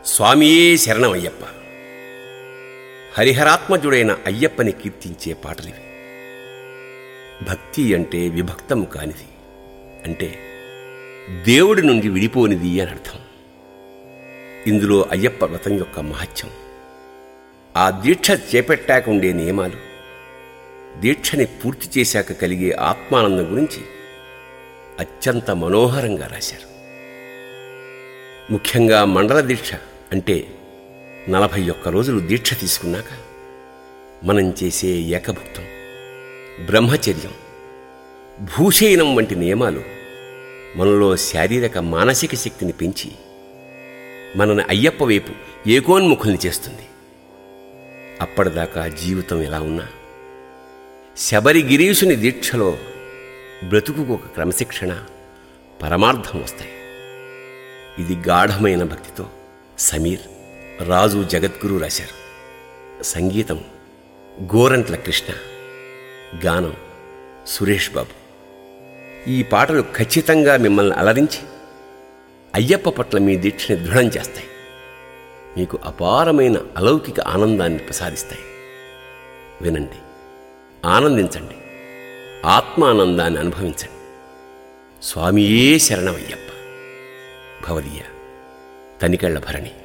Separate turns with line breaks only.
స్వామియే శరణమయ్యప్ప హరిహరాత్మజుడైన అయ్యప్పని కీర్తించే పాటలివి భక్తి అంటే విభక్తము కానిది అంటే దేవుడి నుండి విడిపోనిది అని అర్థం ఇందులో అయ్యప్ప వ్రతం యొక్క మహత్యం ఆ దీక్ష చేపట్టాక ఉండే నియమాలు దీక్షని పూర్తి చేశాక కలిగే ఆత్మానందం గురించి అత్యంత మనోహరంగా రాశారు ముఖ్యంగా మండల దీక్ష అంటే నలభై ఒక్క రోజులు దీక్ష తీసుకున్నాక మనం చేసే ఏకభుక్తం బ్రహ్మచర్యం భూషయనం వంటి నియమాలు మనలో శారీరక మానసిక శక్తిని పెంచి మనని అయ్యప్ప వైపు ఏకోన్ముఖుల్ని చేస్తుంది అప్పటిదాకా జీవితం ఎలా ఉన్నా శబరి గిరీషుని దీక్షలో బ్రతుకుకు ఒక క్రమశిక్షణ పరమార్థం వస్తాయి ఇది గాఢమైన భక్తితో సమీర్ రాజు జగద్గురు రాశారు సంగీతం గోరంట్ల కృష్ణ గానం సురేష్ బాబు ఈ పాటలు ఖచ్చితంగా మిమ్మల్ని అలరించి అయ్యప్ప పట్ల మీ దీక్షని దృఢం చేస్తాయి మీకు అపారమైన అలౌకిక ఆనందాన్ని ప్రసాదిస్తాయి వినండి ఆనందించండి ఆత్మానందాన్ని అనుభవించండి స్వామియే శరణమయ్యప్ప భవదీయ తనికళ్ళ భరణి